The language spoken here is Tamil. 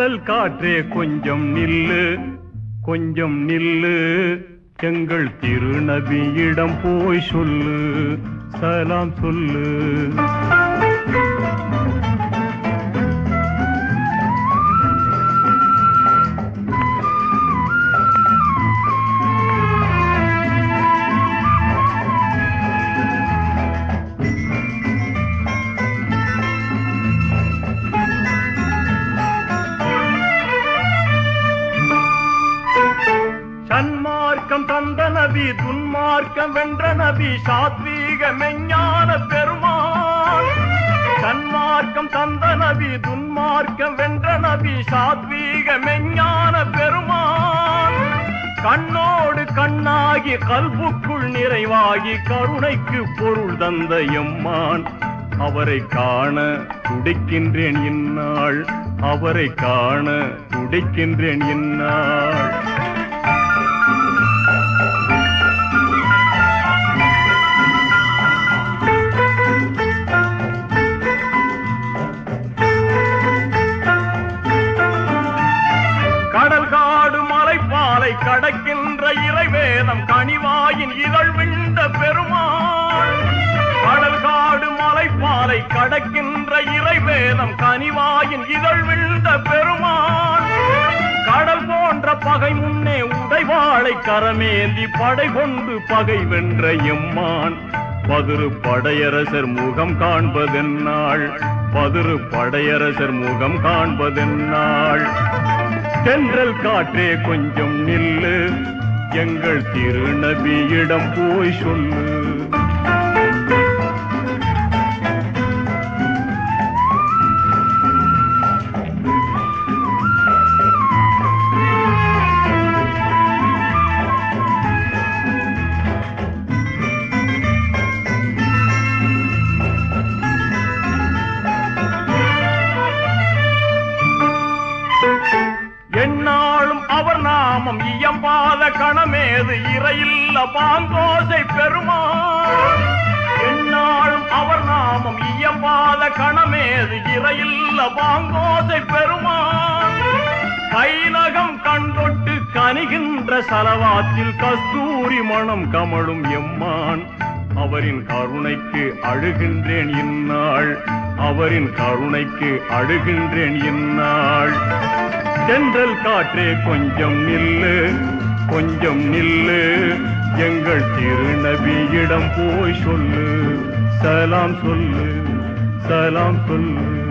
தென்றல் காற்றே கொஞ்சம் நில்லு கொஞ்சம் நில்லு எங்கள் திருநபியிடம் போய் சொல்லு சலாம் சொல்லு சன்மார்க்கம் தந்த நபி துன்மார்க்கம் வென்ற நபி சாத்வீக மெஞ்ஞான பெருமான் சன்மார்க்கம் தந்த நபி துன்மார்க்கம் வென்ற நபி சாத்வீக மெஞ்ஞான பெருமான் கண்ணோடு கண்ணாகி கல்புக்குள் நிறைவாகி கருணைக்கு பொருள் தந்த எம்மான் அவரை காண துடிக்கின்றேன் இந்நாள் அவரை காண துடிக்கின்றேன் இந்நாள் கடல் காடு மலைப்பாலை கடக்கின்ற இறைவேதம் கனிவாயின் இதழ் விண்ட பெருமாள் கடல் காடு மலைப்பாலை கடக்கின்ற இறைவேதம் கனிவாயின் இதழ் விண்ட பெருமாள் கடல் போன்ற பகை முன்னே உடைவாளை கரமேந்தி படை கொண்டு பகை வென்ற எம்மான் பதிரு படையரசர் முகம் காண்பதென்னாள் பதிரு படையரசர் முகம் காண்பதென்னாள் தென்றல் காற்றே கொஞ்சம் நில்லு எங்கள் திருநபியிடம் போய் சொல்லு எந்நாளும் அவர் நாமம் இயம்பாத கணமேது இறையில்ல பாங்கோசை பெருமாள் எந்நாளும் அவர் நாமம் இயம்பாத கணமேது இறையில்ல பாங்கோசை பெருமாள் கைநகம் கண்டொட்டு கனிகின்ற சலவாத்தில் கஸ்தூரி மணம் கமழும் எம்மான் அவரின் கருணைக்கு அழுகின்றேன் இந்நாள் அவரின் கருணைக்கு அழுகின்றேன் இந்நாள் தென்றல் காற்றே கொஞ்சம் நில்லு கொஞ்சம் நில்லு எங்கள் திருநபியிடம் போய் சொல்லு சலாம் சொல்லு சலாம் சொல்லு